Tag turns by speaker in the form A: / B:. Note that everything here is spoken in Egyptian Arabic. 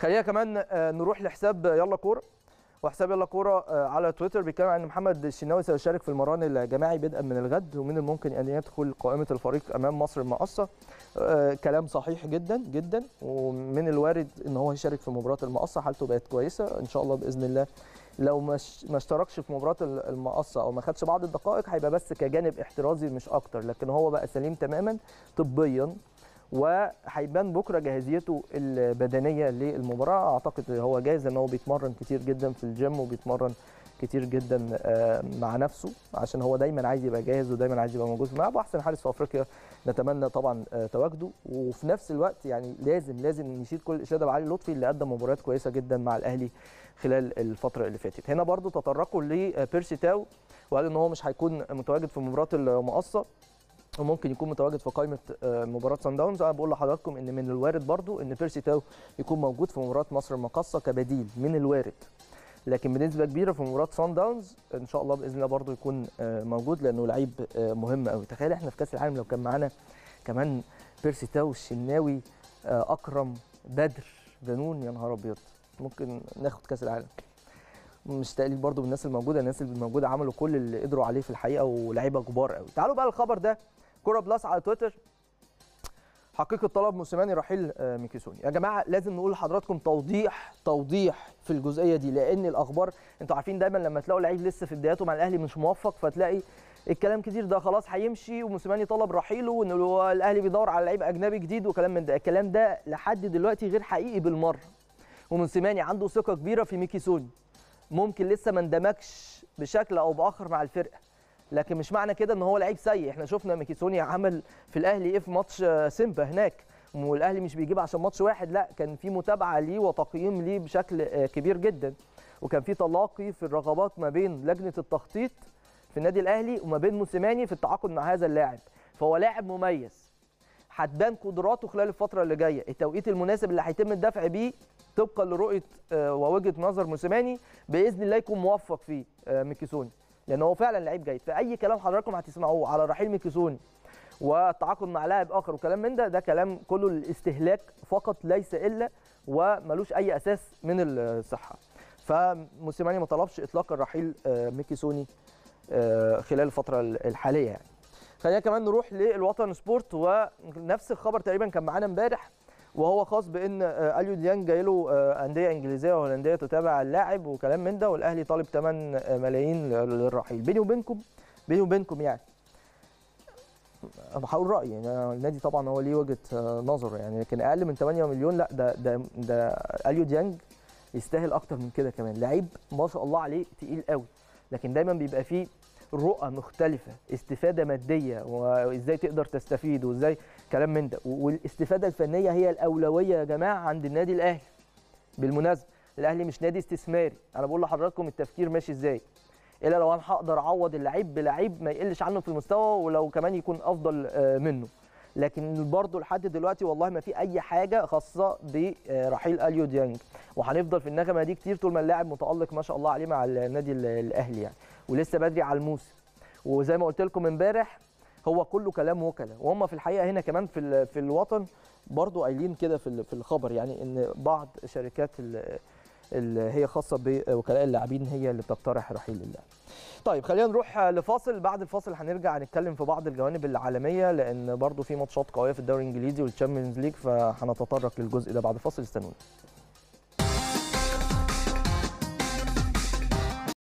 A: خلينا كمان آه، نروح لحساب يلا كوره وحساب يلا كوره آه، على تويتر بيتكلم عن محمد الشناوي سيشارك في المران الجماعي بدءا من الغد ومن الممكن ان يدخل قائمه الفريق امام مصر المقصه آه، كلام صحيح جدا جدا ومن الوارد ان هو يشارك في مباراه المقصه حالته بقت كويسه ان شاء الله باذن الله لو مش ما اشتركش في مباراه المقصه او ما خدش بعض الدقائق هيبقى بس كجانب احترازي مش اكتر لكن هو بقى سليم تماما طبيا وهيبان بكره جاهزيته البدنيه للمباراه اعتقد هو جاهز ان هو بيتمرن كتير جدا في الجيم وبيتمرن كتير جدا آه، مع نفسه عشان هو دايما عايز يبقى جاهز ودايما عايز يبقى موجود في الملعب واحسن حارس في افريقيا نتمنى طبعا آه، تواجده وفي نفس الوقت يعني لازم لازم نشيل كل الاشاده بعلي لطفي اللي قدم مباريات كويسه جدا مع الاهلي خلال الفتره اللي فاتت هنا برضو تطرقوا لبيرسي تاو وقال ان هو مش هيكون متواجد في مباراه المقصه وممكن يكون متواجد في قائمه آه، مباراه سان داونز انا بقول لحضراتكم ان من الوارد برضو ان بيرسي تاو يكون موجود في مباراه مصر المقاصه كبديل من الوارد لكن بنسبه كبيره في مباراه سان داونز ان شاء الله باذن الله برضو يكون آه، موجود لانه لعيب آه، مهم قوي تخيل احنا في كاس العالم لو كان معانا كمان بيرسي تاو الشناوي آه، اكرم بدر بنون يا نهار ابيض ممكن ناخد كاس العالم مش تقليل برضو بالناس الموجوده الناس اللي موجوده عملوا كل اللي قدروا عليه في الحقيقه ولاعيبه كبار قوي تعالوا بقى الخبر ده كوره بلس على تويتر حقيقه طلب موسيماني رحيل آه، ميكيسوني يا جماعه لازم نقول لحضراتكم توضيح توضيح في الجزئيه دي لان الاخبار انتوا عارفين دايما لما تلاقوا لعيب لسه في بداياته مع الاهلي مش موفق فتلاقي الكلام كتير ده خلاص هيمشي وموسيماني طلب رحيله وان هو الاهلي بيدور على لعيب اجنبي جديد وكلام من ده الكلام ده لحد دلوقتي غير حقيقي بالمره وموسيماني عنده ثقه كبيره في ميكيسوني ممكن لسه ما اندمجش بشكل او باخر مع الفرقه لكن مش معنى كده ان هو لعيب سيء احنا شفنا ميكيسوني عمل في الاهلي ايه في ماتش آه، سيمبا هناك والاهلي مش بيجيب عشان ماتش واحد لا كان في متابعه ليه وتقييم ليه بشكل آه، كبير جدا وكان في تلاقي في الرغبات ما بين لجنه التخطيط في النادي الاهلي وما بين موسيماني في التعاقد مع هذا اللاعب فهو لاعب مميز هتبان قدراته خلال الفتره اللي جايه التوقيت المناسب اللي هيتم الدفع بيه طبقا لرؤيه آه، ووجهه نظر موسيماني باذن الله يكون موفق فيه آه، ميكيسوني لان هو فعلا لعيب جيد فاي كلام حضراتكم هتسمعوه على رحيل ميكيسوني والتعاقد مع لاعب اخر وكلام من ده ده كلام كله الاستهلاك فقط ليس الا وملوش اي اساس من الصحه فموسيماني ما طلبش اطلاق الرحيل آه، ميكيسوني آه، خلال الفتره الحاليه يعني خلينا كمان نروح للوطن سبورت ونفس الخبر تقريبا كان معانا امبارح وهو خاص بان آه، اليو ديانج جاي له آه، انديه انجليزيه وهولنديه تتابع اللاعب وكلام من ده والاهلي طالب 8 ملايين للرحيل بيني وبينكم بيني وبينكم يعني أنا هقول رايي يعني أنا النادي طبعا هو ليه وجهه آه، نظره يعني لكن اقل من 8 مليون لا ده ده ده اليو ديانج يستاهل اكتر من كده كمان لعيب ما شاء الله عليه تقيل قوي لكن دايما بيبقى فيه رؤى مختلفه استفاده ماديه وازاي تقدر تستفيد وازاي كلام من ده والاستفاده الفنيه هي الاولويه يا جماعه عند النادي الاهلي بالمناسبه الاهلي مش نادي استثماري انا بقول لحضراتكم التفكير ماشي ازاي الا لو انا هقدر اعوض اللعيب بلعيب ما يقلش عنه في المستوى ولو كمان يكون افضل آه، منه لكن برضه لحد دلوقتي والله ما في اي حاجه خاصه برحيل اليو ديانج وهنفضل في النغمه دي كتير طول ما اللاعب متالق ما شاء الله عليه مع النادي ال- الاهلي يعني ولسه بدري على الموسم وزي ما قلت لكم امبارح هو كله كلام وكلاء وهم في الحقيقه هنا كمان في ال- في الوطن برضو قايلين كده في ال- في الخبر يعني ان بعض شركات ال- اللي هي خاصه بوكلاء اللاعبين هي اللي بتقترح رحيل اللاعب. طيب خلينا نروح لفاصل بعد الفاصل هنرجع نتكلم في بعض الجوانب العالميه لان برضو في ماتشات قويه في الدوري الانجليزي والتشامبيونز ليج فهنتطرق للجزء ده بعد الفاصل استنونا.